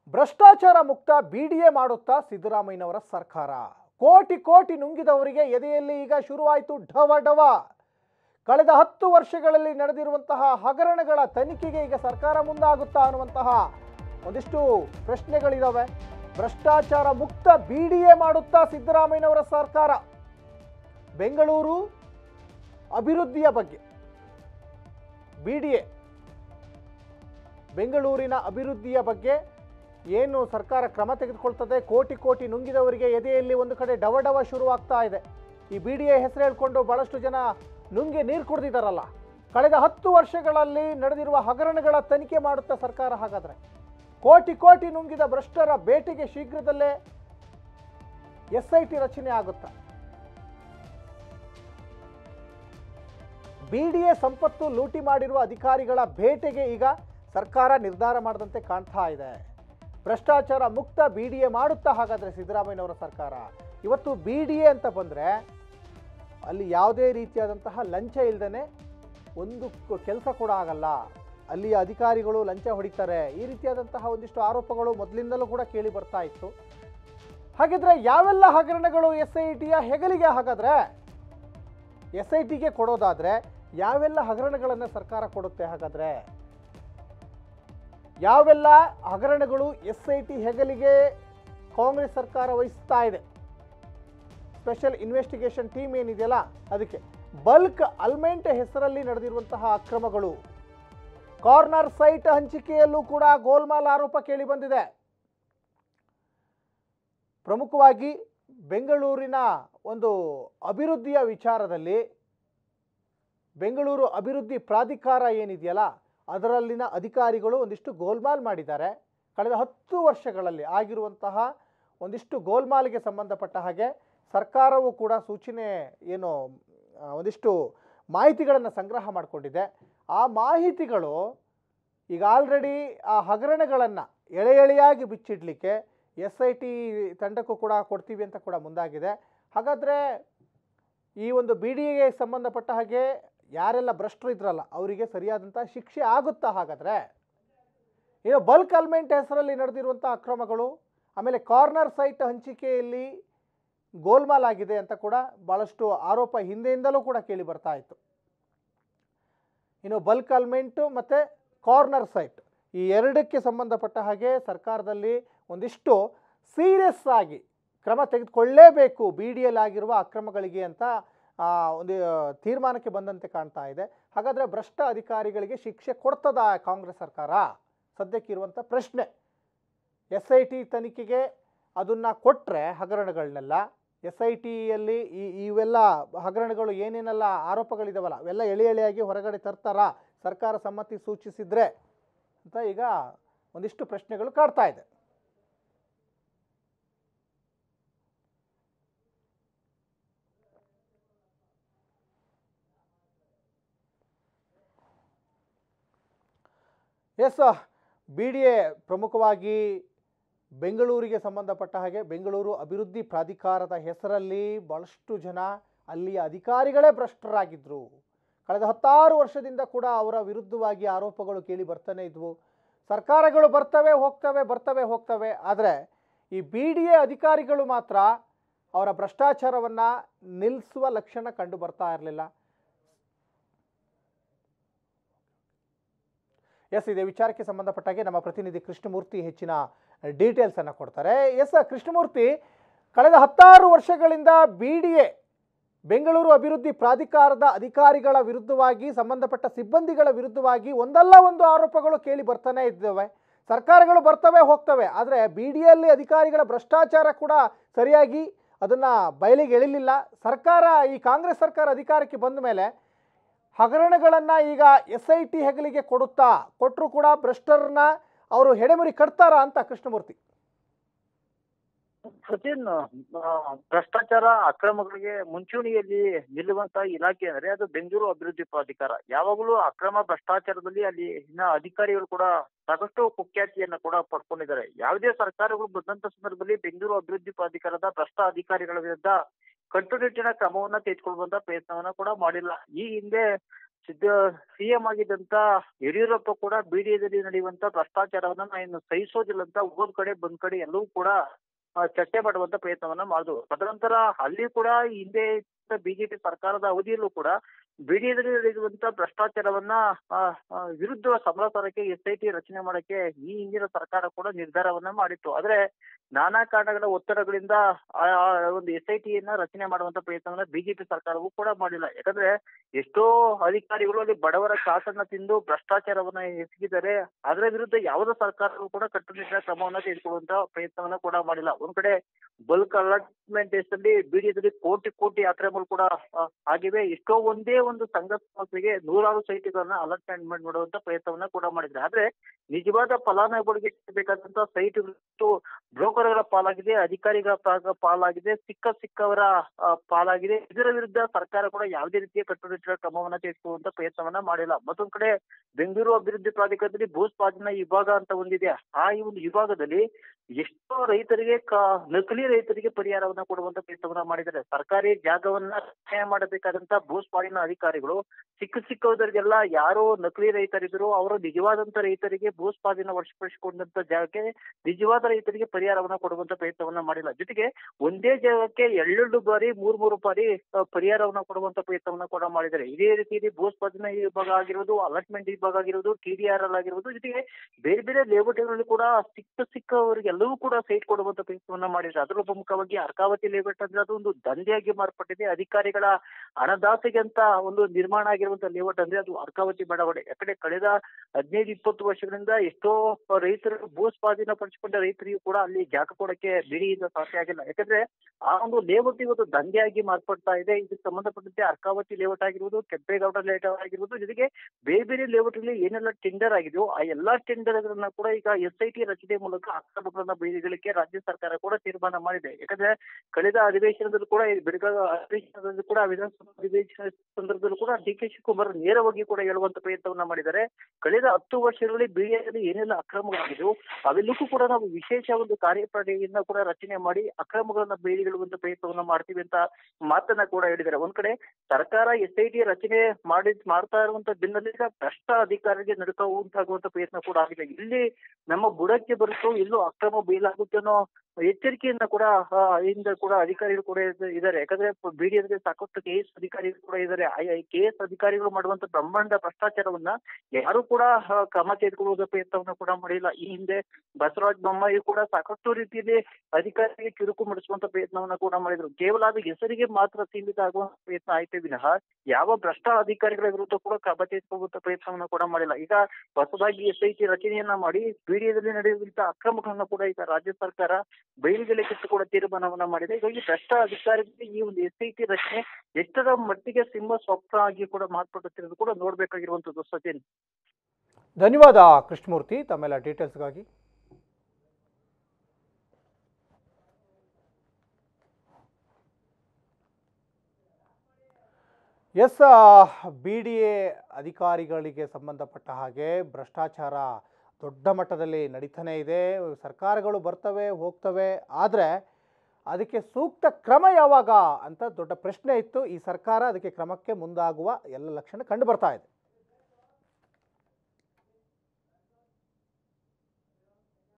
ಭ್ರಷ್ಟಾಚಾರ ಮುಕ್ತ ಬಿಡಿಎ ಮಾಡುತ್ತಾ ಸಿದ್ದರಾಮಯ್ಯನವರ ಸರ್ಕಾರ ಕೋಟಿ ಕೋಟಿ ನುಂಗಿದವರಿಗೆ ಎದೆಯಲ್ಲಿ ಈಗ ಶುರುವಾಯಿತು ಢವ ಢವ ಕಳೆದ ಹತ್ತು ವರ್ಷಗಳಲ್ಲಿ ನಡೆದಿರುವಂತಹ ಹಗರಣಗಳ ತನಿಖೆಗೆ ಈಗ ಸರ್ಕಾರ ಮುಂದಾಗುತ್ತಾ ಅನ್ನುವಂತಹ ಒಂದಿಷ್ಟು ಪ್ರಶ್ನೆಗಳಿದಾವೆ ಭ್ರಷ್ಟಾಚಾರ ಮುಕ್ತ ಬಿಡಿಎ ಮಾಡುತ್ತಾ ಸಿದ್ದರಾಮಯ್ಯನವರ ಸರ್ಕಾರ ಬೆಂಗಳೂರು ಅಭಿವೃದ್ಧಿಯ ಬಗ್ಗೆ ಬಿಡಿಎ ಬೆಂಗಳೂರಿನ ಅಭಿವೃದ್ಧಿಯ ಬಗ್ಗೆ ಏನು ಸರ್ಕಾರ ಕ್ರಮ ತೆಗೆದುಕೊಳ್ತದೆ ಕೋಟಿ ಕೋಟಿ ನುಂಗಿದವರಿಗೆ ಎದೆಯಲ್ಲಿ ಒಂದು ಕಡೆ ಡವಡವ ಶುರುವಾಗ್ತಾ ಇದೆ ಈ ಬಿ ಡಿ ಎ ಹೆಸರು ಹೇಳ್ಕೊಂಡು ಬಹಳಷ್ಟು ಜನ ನುಂಗಿ ನೀರು ಕುಡ್ದಿದ್ದಾರಲ್ಲ ಕಳೆದ ಹತ್ತು ವರ್ಷಗಳಲ್ಲಿ ನಡೆದಿರುವ ಹಗರಣಗಳ ತನಿಖೆ ಮಾಡುತ್ತಾ ಸರ್ಕಾರ ಹಾಗಾದ್ರೆ ಕೋಟಿ ಕೋಟಿ ನುಂಗಿದ ಭ್ರಷ್ಟರ ಬೇಟೆಗೆ ಶೀಘ್ರದಲ್ಲೇ ಎಸ್ ಐ ಟಿ ರಚನೆ ಆಗುತ್ತಾ ಬಿಡಿಎ ಸಂಪತ್ತು ಲೂಟಿ ಮಾಡಿರುವ ಅಧಿಕಾರಿಗಳ ಭೇಟೆಗೆ ಈಗ ಸರ್ಕಾರ ನಿರ್ಧಾರ ಮಾಡದಂತೆ ಕಾಣ್ತಾ ಇದೆ ಭ್ರಷ್ಟಾಚಾರ ಮುಕ್ತ ಬಿಡಿಎ ಮಾಡುತ್ತಾ ಹಾಗಾದ್ರೆ ಸಿದ್ದರಾಮಯ್ಯನವರ ಸರ್ಕಾರ ಇವತ್ತು ಬಿಡಿಎ ಅಂತ ಬಂದರೆ ಅಲ್ಲಿ ಯಾವುದೇ ರೀತಿಯಾದಂತಹ ಲಂಚ ಇಲ್ಲದೇ ಒಂದು ಕೆಲಸ ಕೂಡ ಆಗಲ್ಲ ಅಲ್ಲಿಯ ಅಧಿಕಾರಿಗಳು ಲಂಚ ಹೊಡಿತಾರೆ ಈ ರೀತಿಯಾದಂತಹ ಒಂದಿಷ್ಟು ಆರೋಪಗಳು ಮೊದಲಿಂದಲೂ ಕೂಡ ಕೇಳಿ ಬರ್ತಾ ಇತ್ತು ಹಾಗಿದ್ರೆ ಯಾವೆಲ್ಲ ಹಗರಣಗಳು ಎಸ್ ಐ ಟಿಯ ಹೆಗಲಿಗೆ ಹಾಗಾದ್ರೆ ಎಸ್ ಐ ಟಿಗೆ ಕೊಡೋದಾದ್ರೆ ಯಾವೆಲ್ಲ ಹಗರಣಗಳನ್ನು ಸರ್ಕಾರ ಕೊಡುತ್ತೆ ಹಾಗಾದ್ರೆ ಯಾವೆಲ್ಲ ಹಗರಣಗಳು ಎಸ್ ಐ ಟಿ ಹೆಗಲಿಗೆ ಕಾಂಗ್ರೆಸ್ ಸರ್ಕಾರ ವಹಿಸ್ತಾ ಇದೆ ಸ್ಪೆಷಲ್ ಇನ್ವೆಸ್ಟಿಗೇಷನ್ ಟೀಮ್ ಏನಿದೆಯಲ್ಲ ಅದಕ್ಕೆ ಬಲ್ಕ್ ಅಲ್ಮೆಂಟ್ ಹೆಸರಲ್ಲಿ ನಡೆದಿರುವಂತಹ ಅಕ್ರಮಗಳು ಕಾರ್ನರ್ ಸೈಟ್ ಹಂಚಿಕೆಯಲ್ಲೂ ಕೂಡ ಗೋಲ್ಮಾಲ್ ಆರೋಪ ಕೇಳಿ ಬಂದಿದೆ ಪ್ರಮುಖವಾಗಿ ಬೆಂಗಳೂರಿನ ಒಂದು ಅಭಿವೃದ್ಧಿಯ ವಿಚಾರದಲ್ಲಿ ಬೆಂಗಳೂರು ಅಭಿವೃದ್ಧಿ ಪ್ರಾಧಿಕಾರ ಏನಿದೆಯಲ್ಲ ಅದರಲ್ಲಿನ ಅಧಿಕಾರಿಗಳು ಒಂದಿಷ್ಟು ಗೋಲ್ಮಾಲ್ ಮಾಡಿದ್ದಾರೆ ಕಳೆದ ಹತ್ತು ವರ್ಷಗಳಲ್ಲಿ ಆಗಿರುವಂತಹ ಒಂದಿಷ್ಟು ಗೋಲ್ಮಾಲ್ಗೆ ಸಂಬಂಧಪಟ್ಟ ಹಾಗೆ ಸರ್ಕಾರವು ಕೂಡ ಸೂಚನೆ ಏನು ಆ, ಒಂದಿಷ್ಟು ಮಾಹಿತಿಗಳನ್ನು ಸಂಗ್ರಹ ಮಾಡಿಕೊಂಡಿದೆ ಆ ಮಾಹಿತಿಗಳು ಈಗ ಆಲ್ರೆಡಿ ಆ ಹಗರಣಗಳನ್ನು ಎಳೆ ಎಳೆಯಾಗಿ ಬಿಚ್ಚಿಡಲಿಕ್ಕೆ ಎಸ್ ಐ ಟಿ ತಂಡಕ್ಕೂ ಕೂಡ ಕೊಡ್ತೀವಿ ಅಂತ ಕೂಡ ಮುಂದಾಗಿದೆ ಹಾಗಾದರೆ ಈ ಒಂದು ಬಿ ಡಿ ಎಗೆ ಸಂಬಂಧಪಟ್ಟ ಹಾಗೆ ಯಾರೆಲ್ಲ ಭ್ರಷ್ಟರು ಇದ್ರಲ್ಲ ಅವರಿಗೆ ಸರಿಯಾದಂಥ ಶಿಕ್ಷೆ ಆಗುತ್ತಾ ಹಾಗಾದರೆ ಇನ್ನು ಬಲ್ಕ್ ಅಲ್ಮೆಂಟ್ ಹೆಸರಲ್ಲಿ ನಡೆದಿರುವಂಥ ಅಕ್ರಮಗಳು ಆಮೇಲೆ ಕಾರ್ನರ್ ಸೈಟ್ ಹಂಚಿಕೆಯಲ್ಲಿ ಗೋಲ್ಮಾಲ್ ಆಗಿದೆ ಅಂತ ಕೂಡ ಭಾಳಷ್ಟು ಆರೋಪ ಹಿಂದೆಯಿಂದಲೂ ಕೂಡ ಕೇಳಿ ಬರ್ತಾ ಇತ್ತು ಇನ್ನು ಬಲ್ಕ್ ಅಲ್ಮೆಂಟು ಮತ್ತು ಕಾರ್ನರ್ ಸೈಟ್ ಈ ಎರಡಕ್ಕೆ ಸಂಬಂಧಪಟ್ಟ ಹಾಗೆ ಸರ್ಕಾರದಲ್ಲಿ ಒಂದಿಷ್ಟು ಸೀರಿಯಸ್ ಆಗಿ ಕ್ರಮ ತೆಗೆದುಕೊಳ್ಳೇಬೇಕು ಬಿ ಡಿ ಎಲ್ ಆಗಿರುವ ಅಕ್ರಮಗಳಿಗೆ ಅಂತ ಆ, ಒಂದು ತೀರ್ಮಾನಕ್ಕೆ ಬಂದಂತೆ ಕಾಣ್ತಾ ಇದೆ ಹಾಗಾದರೆ ಭ್ರಷ್ಟ ಅಧಿಕಾರಿಗಳಿಗೆ ಶಿಕ್ಷೆ ಕೊಡ್ತದ ಕಾಂಗ್ರೆಸ್ ಸರ್ಕಾರ ಸದ್ಯಕ್ಕಿರುವಂಥ ಪ್ರಶ್ನೆ ಎಸ್ ಐ ಟಿ ತನಿಖೆಗೆ ಅದನ್ನು ಕೊಟ್ಟರೆ ಹಗರಣಗಳನ್ನೆಲ್ಲ ಎಸ್ ಐ ಟಿಯಲ್ಲಿ ಈ ಇವೆಲ್ಲ ಹಗರಣಗಳು ಏನೇನೆಲ್ಲ ಆರೋಪಗಳಿದಾವಲ್ಲ ಅವೆಲ್ಲ ಎಳೆ ಎಳೆಯಾಗಿ ಹೊರಗಡೆ ತರ್ತಾರ ಸರ್ಕಾರ ಸಮ್ಮತಿ ಸೂಚಿಸಿದ್ರೆ ಅಂತ ಈಗ ಒಂದಿಷ್ಟು ಪ್ರಶ್ನೆಗಳು ಕಾಡ್ತಾ ಇದೆ ಎಸ್ ಬಿ ಡಿ ಎ ಪ್ರಮುಖವಾಗಿ ಬೆಂಗಳೂರಿಗೆ ಸಂಬಂಧಪಟ್ಟ ಹಾಗೆ ಬೆಂಗಳೂರು ಅಭಿವೃದ್ಧಿ ಪ್ರಾಧಿಕಾರದ ಹೆಸರಲ್ಲಿ ಭಾಳಷ್ಟು ಜನ ಅಲ್ಲಿಯ ಅಧಿಕಾರಿಗಳೇ ಭ್ರಷ್ಟರಾಗಿದ್ದರು ಕಳೆದ ಹತ್ತಾರು ವರ್ಷದಿಂದ ಕೂಡ ಅವರ ವಿರುದ್ಧವಾಗಿ ಆರೋಪಗಳು ಕೇಳಿ ಬರ್ತಾನೆ ಇದ್ವು ಸರ್ಕಾರಗಳು ಬರ್ತವೆ ಹೋಗ್ತವೆ ಬರ್ತವೆ ಹೋಗ್ತವೆ ಆದರೆ ಈ ಬಿ ಡಿ ಎ ಅಧಿಕಾರಿಗಳು ಮಾತ್ರ ಅವರ ಭ್ರಷ್ಟಾಚಾರವನ್ನು ನಿಲ್ಲಿಸುವ ಲಕ್ಷಣ ಕಂಡು ಬರ್ತಾ ಇರಲಿಲ್ಲ ಎಸ್ ಇದೇ ವಿಚಾರಕ್ಕೆ ಸಂಬಂಧಪಟ್ಟಾಗೆ ನಮ್ಮ ಪ್ರತಿನಿಧಿ ಕೃಷ್ಣಮೂರ್ತಿ ಹೆಚ್ಚಿನ ಡೀಟೇಲ್ಸ್ ಅನ್ನು ಕೊಡ್ತಾರೆ ಎಸ್ ಕೃಷ್ಣಮೂರ್ತಿ ಕಳೆದ ಹತ್ತಾರು ವರ್ಷಗಳಿಂದ ಬಿ ಡಿ ಎ ಬೆಂಗಳೂರು ಅಭಿವೃದ್ಧಿ ಪ್ರಾಧಿಕಾರದ ಅಧಿಕಾರಿಗಳ ವಿರುದ್ಧವಾಗಿ ಸಂಬಂಧಪಟ್ಟ ಸಿಬ್ಬಂದಿಗಳ ವಿರುದ್ಧವಾಗಿ ಒಂದಲ್ಲ ಒಂದು ಆರೋಪಗಳು ಕೇಳಿ ಬರ್ತಾನೆ ಇದ್ದಾವೆ ಸರ್ಕಾರಗಳು ಬರ್ತವೆ ಹೋಗ್ತವೆ ಆದರೆ ಬಿ ಡಿ ಎಲ್ಲಿ ಅಧಿಕಾರಿಗಳ ಭ್ರಷ್ಟಾಚಾರ ಕೂಡ ಸರಿಯಾಗಿ ಅದನ್ನು ಬಯಲಿಗೆ ಎಳಿಲಿಲ್ಲ ಸರ್ಕಾರ ಈ ಕಾಂಗ್ರೆಸ್ ಸರ್ಕಾರ ಅಧಿಕಾರಕ್ಕೆ ಬಂದ ಮೇಲೆ ಹಗರಣಗಳನ್ನು ಈಗ ಎಸ್ ಐ ಟಿ ಹೆಗಲಿಗೆ ಕೊಡುತ್ತಾ ಕೊಟ್ಟರು ಕೂಡ ಭ್ರಷ್ಟರನ್ನ ಅವರು ಹೆಡೆಮುರಿ ಕಟ್ತಾರಾ ಅಂತ ಕೃಷ್ಣಮೂರ್ತಿ ಸಚಿನ್ ಆ, ಭ್ರಷ್ಟಾಚಾರ ಅಕ್ರಮಗಳಿಗೆ ಮುಂಚೂಣಿಯಲ್ಲಿ ನಿಲ್ಲುವಂತ ಇಲಾಖೆ ಅಂದ್ರೆ ಅದು ಬೆಂಗಳೂರು ಅಭಿವೃದ್ಧಿ ಪ್ರಾಧಿಕಾರ ಯಾವಾಗಲೂ ಅಕ್ರಮ ಭ್ರಷ್ಟಾಚಾರದಲ್ಲಿ ಅಲ್ಲಿ ಇನ್ನ ಅಧಿಕಾರಿಗಳು ಕೂಡ ಸಾಕಷ್ಟು ಕುಖ್ಯಾತಿಯನ್ನ ಕೂಡ ಪಡ್ಕೊಂಡಿದ್ದಾರೆ ಯಾವುದೇ ಸರ್ಕಾರಗಳು ಬಂದಂತ ಸಂದರ್ಭದಲ್ಲಿ ಬೆಂಗಳೂರು ಅಭಿವೃದ್ಧಿ ಪ್ರಾಧಿಕಾರದ ಭ್ರಷ್ಟ ಅಧಿಕಾರಿಗಳ ವಿರುದ್ಧ ಕಟ್ಟುನಿಟ್ಟಿನ ಕ್ರಮವನ್ನ ತೆಗೆದುಕೊಳ್ಳುವಂತ ಪ್ರಯತ್ನವನ್ನ ಕೂಡ ಮಾಡಿಲ್ಲ ಈ ಹಿಂದೆ ಸಿದ್ದ ಸಿಎಂ ಆಗಿದ್ದಂತ ಯಡಿಯೂರಪ್ಪ ಕೂಡ ಬಿಡಿಎದಲ್ಲಿ ನಡೆಯುವಂತ ಭ್ರಷ್ಟಾಚಾರವನ್ನ ನಾನು ಸಹಿಸೋದಿಲ್ಲ ಅಂತ ಹೋದ್ ಕಡೆ ಬಂದ್ ಕಡೆ ಎಲ್ಲವೂ ಕೂಡ ಆ, ಚರ್ಚೆ ಮಾಡುವಂತ ಪ್ರಯತ್ನವನ್ನ ಮಾಡಿದ್ರು ತದನಂತರ ಅಲ್ಲಿ ಕೂಡ ಹಿಂದೆ ಬಿಜೆಪಿ ಸರ್ಕಾರದ ಅವಧಿಯಲ್ಲೂ ಕೂಡ ಬಿಡಿಎದಲ್ಲಿ ನಡೆಯುವಂತ ಭ್ರಷ್ಟಾಚಾರವನ್ನ ಆ, ಆ, ವಿರುದ್ಧ ಸಮರಸರಕ್ಕೆ ಎಸ್ ಐ ಟಿ ರಚನೆ ಮಾಡಕ್ಕೆ ಈ ಹಿಂದಿನ ಸರ್ಕಾರ ಕೂಡ ನಿರ್ಧಾರವನ್ನ ಮಾಡಿತ್ತು ಆದ್ರೆ ನಾನಾ ಕಾರಣಗಳ ಒತ್ತಡಗಳಿಂದ ಆ ಆ ಒಂದು ಎಸ್ ಐ ಟಿಯನ್ನ ರಚನೆ ಮಾಡುವಂತ ಪ್ರಯತ್ನವನ್ನ ಬಿಜೆಪಿ ಸರ್ಕಾರವೂ ಕೂಡ ಮಾಡಿಲ್ಲ ಯಾಕಂದ್ರೆ ಎಷ್ಟೋ ಅಧಿಕಾರಿಗಳು ಅಲ್ಲಿ ಬಡವರ ಕಾಸನ್ನ ತಿಂದು ಭ್ರಷ್ಟಾಚಾರವನ್ನ ಎಸಗಿದ್ದಾರೆ ಅದರ ವಿರುದ್ಧ ಯಾವುದೇ ಸರ್ಕಾರವೂ ಕೂಡ ಕಟ್ಟುನಿಟ್ಟಿನ ಕ್ರಮವನ್ನ ತೆಗೆದುಕೊಳ್ಳುವಂತ ಪ್ರಯತ್ನವನ್ನ ಕೂಡ ಮಾಡಿಲ್ಲ ಒಂದ್ ಕಡೆ ಬಲ್ಕ್ ಅಲಾಟ್ಮೆಂಟ್ ಅಲ್ಲಿ ಬಿಡಿಎದಲ್ಲಿ ಕೋಟಿ ಕೋಟಿ ಅಕ್ರಮಗಳು ಕೂಡ ಆ, ಆಗಿವೆ ಎಷ್ಟೋ ಒಂದೇ ಒಂದು ಸಂಘ ಸಂಸ್ಥೆಗೆ ನೂರಾರು ಸೈಟ್ಗಳನ್ನ ಅಲಾಟ್ಮೆಂಟ್ ಮಾಡುವಂತ ಪ್ರಯತ್ನವನ್ನ ಕೂಡ ಮಾಡಿದ್ರೆ ಆದ್ರೆ ನಿಜವಾದ ಫಲಾನುಭವಿಗಳಿಗೆ ಬೇಕಾದಂತ ಸೈಟ್ಗಳು ಬ್ರೋಕರ್ಗಳ ಪಾಲಾಗಿದೆ ಅಧಿಕಾರಿಗಳ ಪಾ- ಪಾಲಾಗಿದೆ ಸಿಕ್ಕ ಸಿಕ್ಕವರ ಆ, ಪಾಲಾಗಿದೆ ಇದರ ವಿರುದ್ಧ ಸರ್ಕಾರ ಕೂಡ ಯಾವುದೇ ರೀತಿಯ ಕಟ್ಟುನಿಟ್ಟಿನ ಕ್ರಮವನ್ನ ತೆಗೆದುಕೊಳ್ಳುವಂತ ಪ್ರಯತ್ನವನ್ನ ಮಾಡಿಲ್ಲ ಮತ್ತೊಂದ್ ಕಡೆ ಬೆಂಗಳೂರು ಅಭಿವೃದ್ಧಿ ಪ್ರಾಧಿಕಾರದಲ್ಲಿ ಭೂ ಸ್ವಾಧೀನ ವಿಭಾಗ ಅಂತ ಒಂದಿದೆ ಆ ಈ ಒಂದು ವಿಭಾಗದಲ್ಲಿ ಎಷ್ಟೋ ರೈತರಿಗೆ ಕ- ನಕಲಿ ರೈತರಿಗೆ ಪರಿಹಾರವನ್ನ ಕೊಡುವಂತ ಪ್ರಯತ್ನವನ್ನ ಮಾಡಿದ್ದಾರೆ ಸರ್ಕಾರಿ ಜಾಗವನ್ನ ರಕ್ಷಣೆ ಮಾಡಬೇಕಾದಂತ ಭೂ ಸ್ವಾಧೀನ ಅಧಿಕಾರಿಗಳು ಸಿಕ್ಕ ಸಿಕ್ಕವರಿಗೆಲ್ಲ ಯಾರೋ ನಕಲಿ ರೈತರಿದ್ರು ಅವರು ನಿಜವಾದಂತ ರೈತರಿಗೆ ಭೂ ಸ್ವಾಧೀನ ವರ್ಷಪಡಿಸಿಕೊಂಡಂತ ಜಾಗಕ್ಕೆ ನಿಜವಾದ ರೈತರಿಗೆ ಪರಿಹಾರವನ್ನ ಕೊಡುವಂತ ಪ್ರಯತ್ನವನ್ನ ಮಾಡಿಲ್ಲ ಜೊತೆಗೆ ಒಂದೇ ಜಾಗಕ್ಕೆ ಎರಡೆರಡು ಬಾರಿ ಮೂರ್ ಮೂರು ಬಾರಿ ಆ, ಪರಿಹಾರವನ್ನ ಕೊಡುವಂತ ಪ್ರಯತ್ನವನ್ನ ಕೂಡ ಮಾಡಿದ್ದಾರೆ ಇದೇ ರೀತಿಯಲ್ಲಿ ಭೂ ಸ್ವಾಧೀನ ವಿಭಾಗ ಆಗಿರೋದು ಅಲಾಟ್ಮೆಂಟ್ ವಿಭಾಗ ಆಗಿರೋದು ಟಿ ಡಿ ಆರ್ ಎಲ್ ಆಗಿರೋದು ಜೊತೆಗೆ ಬೇರೆ ಬೇರೆ ಲೇಔಟ್ಗಳಲ್ಲಿ ಕೂಡ ಸಿಕ್ಕ ಸಿಕ್ಕವರಿಗೆಲ್ಲವೂ ಕೂಡ ಸೈಟ್ ಕೊಡುವಂತ ಪ್ರಯತ್ನವನ್ನ ಮಾಡಿದ್ದಾರೆ ಅದರ ಪ್ರಮುಖವಾಗಿ ಅರ್ಕಾವತಿ ಲೇಔಟ್ ಅಂದ್ರೆ ಅದು ಒಂದು ದಂಧೆಯಾಗಿ ಮಾರ್ಪಟ್ಟಿದೆ ಅಧಿಕಾರಿಗಳ ಹಣದಾಸೆಗೆ ಅಂತ ಒಂದು ನಿರ್ಮಾಣ ಆಗಿರುವಂತ ಲೇಔಟ್ ಅಂದ್ರೆ ಅದು ಅರ್ಕಾವತಿ ಬಡಾವಣೆ ಯಾಕಂದ್ರೆ ಕಳೆದ ಹದಿನೈದು ಇಪ್ಪತ್ತು ವರ್ಷಗಳಿಂದ ಎಷ್ಟೋ ರೈತರು ಭೂ ಸ್ವಾಧೀನ ಪಡಿಸಿಕೊಂಡ ರೈತರಿಗೂ ಕೂಡ ಅಲ್ಲಿ ಜಾಗ ಕೊಡಕ್ಕೆ ಬಿಡಿಯಿಂದ ಸಾಧ್ಯ ಆಗಿಲ್ಲ ಯಾಕಂದ್ರೆ ಆ ಒಂದು ಲೇಔಟ್ ಇವತ್ತು ದಂಧೆಯಾಗಿ ಮಾರ್ಪಡ್ತಾ ಇದೆ ಇದಕ್ಕೆ ಸಂಬಂಧಪಟ್ಟಂತೆ ಅರ್ಕಾವತಿ ಲೇಔಟ್ ಆಗಿರ್ಬೋದು ಕೆಂಪೇಗೌಡ ಲೇಔಟ್ ಆಗಿರ್ಬೋದು ಜೊತೆಗೆ ಬೇರೆ ಬೇರೆ ಲೇಔಟ್ ಗಳಲ್ಲಿ ಏನೆಲ್ಲ ಟೆಂಡರ್ ಆಗಿದೆಯೋ ಆ ಎಲ್ಲಾ ಟೆಂಡರ್ ಗಳನ್ನ ಕೂಡ ಈಗ ಎಸ್ ಐ ಟಿ ರಚನೆ ಮೂಲಕ ಅಕ್ರಮಗಳನ್ನ ಬಯಲಿಕ್ಕೆ ರಾಜ್ಯ ಸರ್ಕಾರ ಕೂಡ ತೀರ್ಮಾನ ಮಾಡಿದೆ ಯಾಕಂದ್ರೆ ಕಳೆದ ಅಧಿವೇಶನದಲ್ಲೂ ಕೂಡ ಈ ಬೆಳಗಾವಿ ಅಧಿವೇಶನದಲ್ಲಿ ಕೂಡ ವಿಧಾನಸಭಾ ಅಧಿವೇಶನ ಸಂದರ್ಭದಲ್ಲೂ ಕೂಡ ಡಿ ಕೆ ಶಿವಕುಮಾರ್ ನೇರವಾಗಿ ಕೂಡ ಹೇಳುವಂತ ಪ್ರಯತ್ನವನ್ನ ಮಾಡಿದ್ದಾರೆ ಕಳೆದ ಹತ್ತು ವರ್ಷಗಳಲ್ಲಿ ಬಿಡಿಎದಲ್ಲಿ ಏನೆಲ್ಲ ಅಕ್ರಮಗಳಾಗಿದೆಯೋ ಅವೆಲ್ಲಕ್ಕೂ ಕೂಡ ನಾವು ವಿಶೇಷ ಒಂದು ಕಾರ್ಯಪಡೆಯನ್ನ ಕೂಡ ರಚನೆ ಮಾಡಿ ಅಕ್ರಮಗಳನ್ನ ಬಯಲಿಗೆಳುವಂತ ಪ್ರಯತ್ನವನ್ನ ಮಾಡ್ತೀವಿ ಅಂತ ಮಾತನ್ನ ಕೂಡ ಹೇಳಿದ್ದಾರೆ ಒಂದ್ ಕಡೆ ಸರ್ಕಾರ ಎಸ್ ಐ ಟಿ ರಚನೆ ಮಾಡಿ ಮಾಡ್ತಾ ಇರುವಂತ ಬೆನ್ನಲ್ಲಿ ಈಗ ಭ್ರಷ್ಟ ಅಧಿಕಾರಿಗೆ ನಡುಕ ಉಂಟಾಗುವಂತ ಪ್ರಯತ್ನ ಕೂಡ ಆಗಿದೆ ಇಲ್ಲಿ ನಮ್ಮ ಬುಡಕ್ಕೆ ಬರುತ್ತೋ ಎಲ್ಲೋ ಅಕ್ರಮ ಬಯಲಾಗುತ್ತೆ ಅನ್ನೋ ಎಚ್ಚರಿಕೆಯನ್ನ ಕೂಡ ಆ, ಇಂದ ಕೂಡ ಅಧಿಕಾರಿಗಳು ಕೂಡ ಇದ್ದ- ಇದ್ದಾರೆ ಯಾಕಂದ್ರೆ ಬಿಡಿಎಸ್ಗೆ ಸಾಕಷ್ಟು ಕೆ ಎಸ್ ಅಧಿಕಾರಿಗಳು ಕೂಡ ಇದ್ದಾರೆ ಕೆ ಎಸ್ ಅಧಿಕಾರಿಗಳು ಮಾಡುವಂತ ಬ್ರಹ್ಮಾಂಡ ಭ್ರಷ್ಟಾಚಾರವನ್ನ ಯಾರು ಕೂಡ ಆ, ಕ್ರಮ ತೆಗೆದುಕೊಳ್ಳುವ ಪ್ರಯತ್ನವನ್ನ ಕೂಡ ಮಾಡಿಲ್ಲ ಈ ಹಿಂದೆ ಬಸವರಾಜ ಬೊಮ್ಮಾಯಿ ಕೂಡ ಸಾಕಷ್ಟು ರೀತಿಯಲ್ಲಿ ಅಧಿಕಾರಿಗೆ ಕಿರುಕು ಮಾಡಿಸುವಂತ ಪ್ರಯತ್ನವನ್ನ ಕೂಡ ಮಾಡಿದ್ರು ಕೇವಲ ಅದು ಹೆಸರಿಗೆ ಮಾತ್ರ ಸೀಮಿತ ಆಗುವಂತ ಪ್ರಯತ್ನ ಆಯ್ತೇ ವಿನಃ ಯಾವ ಭ್ರಷ್ಟ ಅಧಿಕಾರಿಗಳ ವಿರುದ್ಧ ಕೂಡ ಕ್ರಮ ತೆಗೆದುಕೊಳ್ಳುವಂತ ಪ್ರಯತ್ನವನ್ನ ಕೂಡ ಮಾಡಿಲ್ಲ ಈಗ ಹೊಸದಾಗಿ ಎಸ್ ಐ ಟಿ ರಚನೆಯನ್ನ ಮಾಡಿ ಬಿಡಿಎದಲ್ಲಿ ನಡೆಯುವಂತ ಅಕ್ರಮಗಳನ್ನ ಕೂಡ ಈಗ ರಾಜ್ಯ ಸರ್ಕಾರ ಬಯಲಿಗೆಳೆಕ್ಕೆ ಕೂಡ ತೀರ್ಮಾನವನ್ನ ಮಾಡಿದೆ ಹೀಗಾಗಿ ಭ್ರಷ್ಟ ಅಧಿಕಾರಿಗೆ ಈ ಒಂದು ಎಸ್ ಐ ಟಿ ರಚನೆ ಎಷ್ಟರ ಮಟ್ಟಿಗೆ ಸಿಂಹ ಸ್ವಪ್ನ ಆಗಿ ಕೂಡ ಮಾರ್ಪಡುತ್ತಿರೋದು ಕೂಡ ನೋಡ್ಬೇಕಾಗಿರುವಂತದ್ದು ಸಚಿನ್ ಧನ್ಯವಾದ ಕೃಷ್ಣಮೂರ್ತಿ ತಮ್ಮೆಲ್ಲ ಡೀಟೇಲ್ಸ್ಗಾಗಿ ಎಸ್ ಬಿ ಡಿ ಎ ಅಧಿಕಾರಿಗಳಿಗೆ ಸಂಬಂಧಪಟ್ಟ ಹಾಗೆ ಭ್ರಷ್ಟಾಚಾರ ದೊಡ್ಡ ಮಟ್ಟದಲ್ಲಿ ನಡೀತಾನೆ ಇದೆ ಸರ್ಕಾರಗಳು ಬರ್ತವೆ ಹೋಗ್ತವೆ ಆದರೆ ಅದಕ್ಕೆ ಸೂಕ್ತ ಕ್ರಮ ಯಾವಾಗ ಅಂತ ದೊಡ್ಡ ಪ್ರಶ್ನೆ ಇತ್ತು ಈ ಸರ್ಕಾರ ಅದಕ್ಕೆ ಕ್ರಮಕ್ಕೆ ಮುಂದಾಗುವ ಎಲ್ಲ ಲಕ್ಷಣ ಕಂಡು ಬರ್ತಾ ಇದೆ